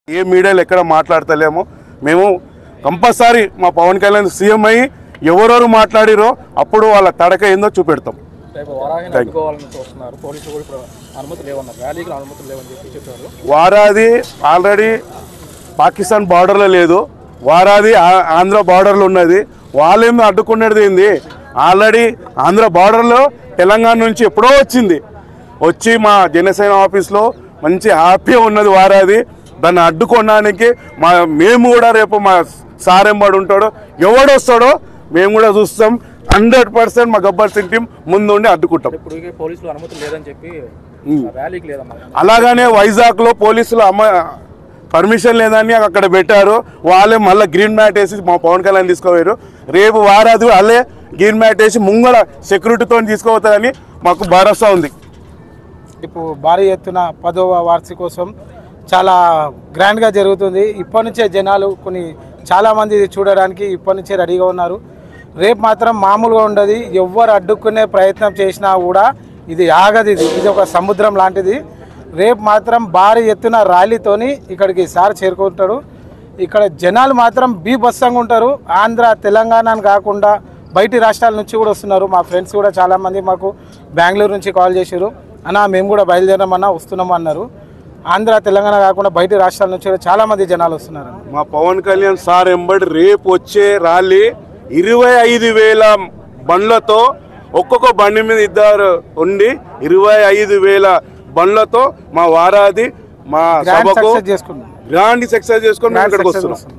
ఏ మీడియాలో ఎక్కడ మాట్లాడతలేము మేము కంపల్సరీ మా పవన్ కళ్యాణ్ సీఎం అయ్యి ఎవరెవరు మాట్లాడిరో అప్పుడు వాళ్ళ తడక ఏందో చూపెడతాం రేపు వారాహిని అడ్డుకోవాలని చూస్తున్నారు పోలీసులు కూడా ఇప్పుడు అనుమతి లేవన్నారు ర్యాలీకి అనుమతులు లేవని చెప్పి చెప్పారు వారాది ఆల్రెడీ పాకిస్తాన్ బార్డర్లో లేదు వారాది ఆ- ఆంధ్ర బార్డర్లో ఉన్నది వాళ్ళేమో అడ్డుకునేది ఏంది ఆల్రెడీ ఆంధ్ర బార్డర్లో తెలంగాణ నుంచి ఎప్పుడో వచ్చింది వచ్చి మా జనసేన ఆఫీస్లో మంచి హ్యాపీగా ఉన్నది వారాది దాన్ని అడ్డుకోవడానికి మా మేము కూడా రేపు మా సార్ ఎంబడి ఉంటాడో ఎవడు వస్తాడో మేము కూడా చూస్తాం హండ్రెడ్ పర్సెంట్ మా గబ్బర్ సింగ్ టీం ముందు ఉండి అడ్డుకుంటాం ఇప్పుడు ఇక పోలీసులు అనుమతులు లేదని చెప్పి ర్యాలీకి లేదన్నారు అలాగనే వైజాగ్లో పోలీసులు అమ్మ పర్మిషన్ లేదని అక్కడ పెట్టారు వాళ్ళే మళ్ళీ గ్రీన్ మ్యాట్ వేసి మా పవన్ కళ్యాణ్ తీసుకుపోయారు రేపు వారాది వాళ్ళే గ్రీన్ మ్యాట్ వేసి ముంగళ సెక్యూరిటీతో తీసుకుపోతారని మాకు భరోసా ఉంది ఇప్పుడు భారీ ఎత్తున పదవ వార్షికోత్సవం చాలా గ్రాండ్గా జరుగుతుంది ఇప్పటి నుంచే జనాలు కొన్ని చాలామంది ఇది చూడడానికి ఇప్పటి నుంచే రెడీగా ఉన్నారు రేపు మాత్రం మామూలుగా ఉండదు ఎవ్వరు అడ్డుకునే ప్రయత్నం చేసినా కూడా ఇది ఆగదు ఇది ఇది ఒక సముద్రం లాంటిది రేపు మాత్రం భారీ ఎత్తున ర్యాలీతోని ఇక్కడికి సార్ చేరుకుంటాడు ఇక్కడ జనాలు మాత్రం బీభత్సంగా ఉంటారు ఆంధ్ర తెలంగాణని కాకుండా బయటి రాష్ట్రాల నుంచి కూడా వస్తున్నారు మా ఫ్రెండ్స్ కూడా చాలామంది మాకు బెంగళూరు నుంచి కాల్ చేశారు అన్న మేము కూడా బయలుదేరామన్నా వస్తున్నాము అన్నారు ఆంధ్ర తెలంగాణ కాకుండా బయటి రాష్ట్రాల నుంచి కూడా చాలామంది జనాలు వస్తున్నారు మా పవన్ కళ్యాణ్ సార్ ఎంబడి రేపు వచ్చే ర్యాలీ ఇరవై ఐదు వేల బండ్లతో ఒక్కొక్క బండి మీద ఇద్దరు ఉండి ఇరవై ఐదు వేల బండ్లతో మా వారాది మా గ్రాండ్ సభకు సక్సెస్ చేసుకున్నాం గ్రాండ్ సక్సెస్ చేసుకొని మేము గ్రాండ్ ఇక్కడికి సక్సెస్ వస్తున్నాం వస్తున్నాం